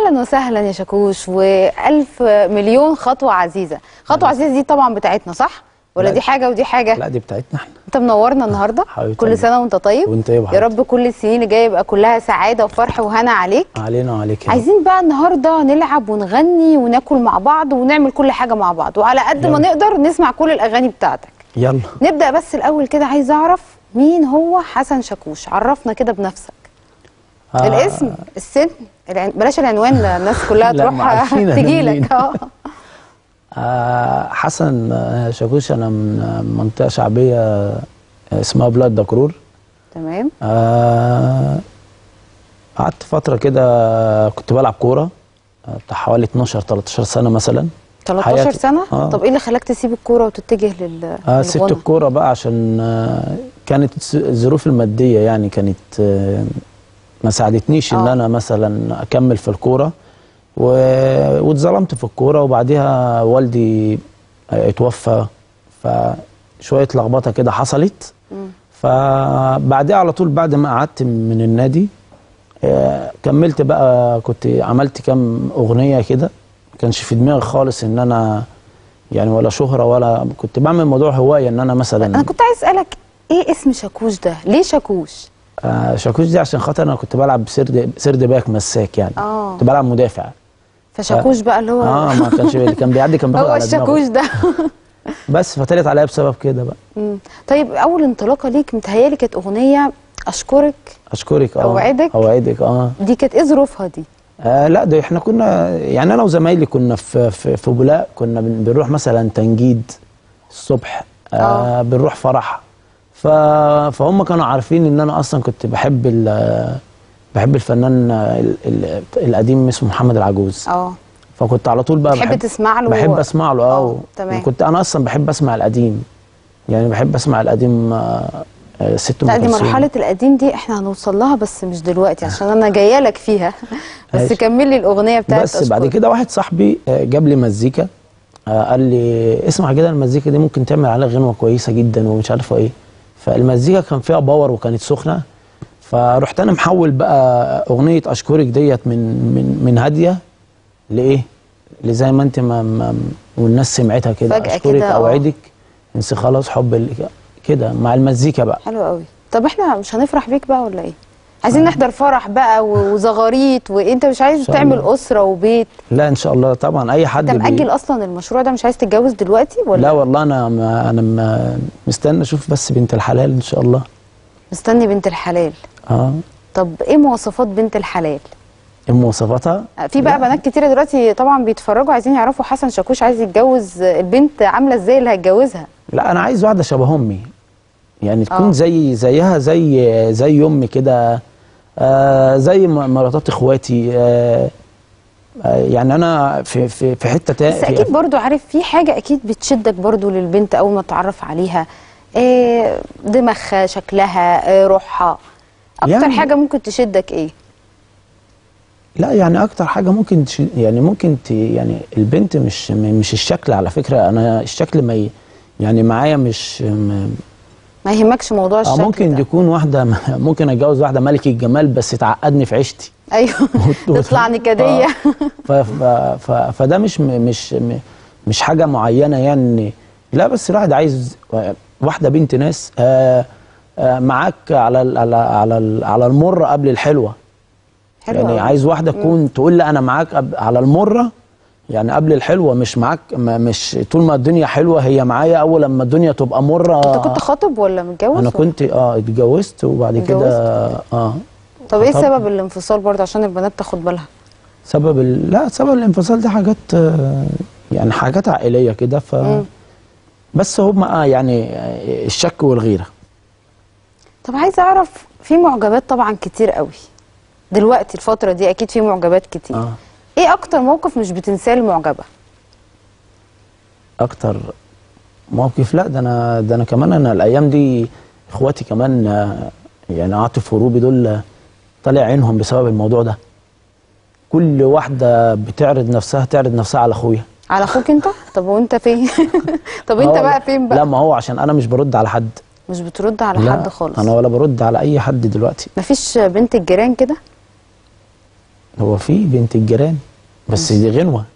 اهلا وسهلا يا شاكوش والف مليون خطوه عزيزه خطوه عزيزه دي طبعا بتاعتنا صح ولا لا. دي حاجه ودي حاجه لا دي بتاعتنا احنا انت منورنا النهارده حبيبتي كل قلبي. سنه وانت طيب وانت طيب يا حبيبتي. رب كل السنين اللي جايه يبقى كلها سعاده وفرح وهنا عليك علينا وعليك يا رب. عايزين بقى النهارده نلعب ونغني وناكل مع بعض ونعمل كل حاجه مع بعض وعلى قد ما يلا. نقدر نسمع كل الاغاني بتاعتك يلا نبدا بس الاول كده عايز اعرف مين هو حسن شاكوش عرفنا كده بنفسك آه، الاسم السن العن... بلاش العنوان الناس كلها لا، ما تروح عارفين أنا تجي منين. لك اه آه حسن آه، شاكوش انا من آه، منطقه شعبيه آه، اسمها بلاد دكرور تمام آه، قعدت فتره كده كنت بلعب كوره آه، بتاع حوالي 12 13 سنه مثلا 13 حياتي. سنه آه. طب ايه اللي خلاك تسيب الكوره وتتجه لل آه سبت للغنى؟ الكوره بقى عشان آه كانت الس- الظروف الماديه يعني كانت آه ما ساعدتنيش ان آه. انا مثلا اكمل في الكوره و- واتظلمت في الكوره وبعديها والدي آه، اتوفى فشويه لخبطه كده حصلت مم. فبعديها على طول بعد ما قعدت من النادي آه، كملت بقى كنت عملت كام اغنيه كده ما كانش في دماغي خالص ان انا يعني ولا شهره ولا كنت بعمل موضوع هوايه ان انا مثلا انا كنت عايز اسالك ايه اسم شاكوش ده ليه شاكوش آه شاكوش دي عشان خاطر انا كنت بلعب سرد سرد باك مساك يعني اه كنت بلعب مدافع فشاكوش بقى اللي هو اه ما كانش اللي كان بيعدي كان بياخد هو على دماغه الشاكوش ده بس فطلعت عليا بسبب كده بقى مم. طيب اول انطلاقه ليك متهيالي كانت اغنيه اشكرك اشكرك اه أوعدك؟ اوعدك اه دي كانت ايه ظروفها دي آه لا ده احنا كنا يعني انا وزمايلي كنا في في, في بولاق كنا بن- بنروح مثلا تنجيد الصبح آه آه. بنروح فرح ف فهم كانوا عارفين ان انا اصلا كنت بحب ال بحب الفنان ال ال القديم اسمه محمد العجوز اه فكنت على طول بقى بتحب بحب تسمع له بحب اسمع له آه، اه تمام. كنت انا اصلا بحب اسمع القديم يعني بحب اسمع القديم آه، آه، ست ام لا دي كلثوم. مرحلة القديم دي احنا هنوصل لها بس مش دلوقتي عشان انا جايه لك فيها بس ماشي. كمل لي الاغنيه بتاعت بس بعد أشكرك. كده واحد صاحبي آه، جاب لي مزيكا آه، قال لي اسمع كده المزيكا دي ممكن تعمل عليها غنوه كويسه جدا ومش عارفه ايه فالمزيكا كان فيها باور وكانت سخنه فرحت انا محول بقى اغنيه اشكرك ديت من من من هاديه لايه لزي ما انت ما, ما والناس سمعتها كده فجأة اشكرك كده، آه. اوعدك انسي خلاص حب اللي كده مع المزيكا بقى حلو قوي طب احنا مش هنفرح بيك بقى ولا ايه عايزين نحضر فرح بقى و- وزغاريت وانت مش عايز إن شاء تعمل الله. اسره وبيت لا ان شاء الله طبعا اي حد انت بي- مأجل اصلا المشروع ده مش عايز تتجوز دلوقتي ولا لا والله انا ما انا ما مستني اشوف بس بنت الحلال ان شاء الله مستني بنت الحلال اه طب ايه مواصفات بنت الحلال ايه مواصفاتها في بقى لا. بنات كتيره دلوقتي طبعا بيتفرجوا عايزين يعرفوا حسن شاكوش عايز يتجوز البنت عامله ازاي اللي هيتجوزها لا انا عايز واحده شبه امي يعني تكون آه. زي زيها زي زي امي كده آه زي م- مراتات اخواتي آه آه يعني انا في في في حته تا- بس في- اكيد برضو عارف في حاجه اكيد بتشدك برضو للبنت اول ما تتعرف عليها إيه دماغها شكلها إيه روحها اكتر يعني- حاجه ممكن تشدك ايه لا يعني اكتر حاجه ممكن تش- يعني ممكن ت يعني البنت مش م- مش الشكل على فكره انا الشكل ما ي- يعني معايا مش م- ما يهمكش موضوع اه الشكل ممكن ده. يكون واحده ممكن اتجوز واحده ملكه الجمال بس تعقدني في عيشتي ايوه وت- تطلع نكديه ف ف ف فده مش م- مش م- مش حاجه معينه يعني لا بس الواحد عايز واحده بنت ناس آه آه معاك على ال على على ال على المره قبل الحلوه حلو يعني أوي. عايز واحده تكون تقول لي انا معاك قب- على المره يعني قبل الحلوه مش معاك ما- مش طول ما الدنيا حلوه هي معايا اول لما الدنيا تبقى مره انت كنت خاطب ولا متجوز انا ولا؟ كنت اه اتجوزت وبعد كده اه طب ايه طب- سبب الانفصال برضه عشان البنات تاخد بالها سبب ال... لا سبب الانفصال ده حاجات آه، يعني حاجات عائليه كده ف مم. بس هم آه يعني آه، الشك والغيره طب عايزه اعرف في معجبات طبعا كتير قوي دلوقتي الفتره دي اكيد في معجبات كتير اه ايه اكتر موقف مش بتنساه المعجبه اكتر موقف لا ده انا ده انا كمان انا الايام دي اخواتي كمان آه، يعني عاطف وروبي دول آه، طالع عينهم بسبب الموضوع ده كل واحده بتعرض نفسها تعرض نفسها على اخويا على اخوك انت طب وانت فين طب انت آه، بقى فين لا بقى ما هو عشان انا مش برد على حد مش بترد على لا حد خالص انا ولا برد على اي حد دلوقتي مفيش بنت الجيران كده هو في بنت الجيران بس دي غنوه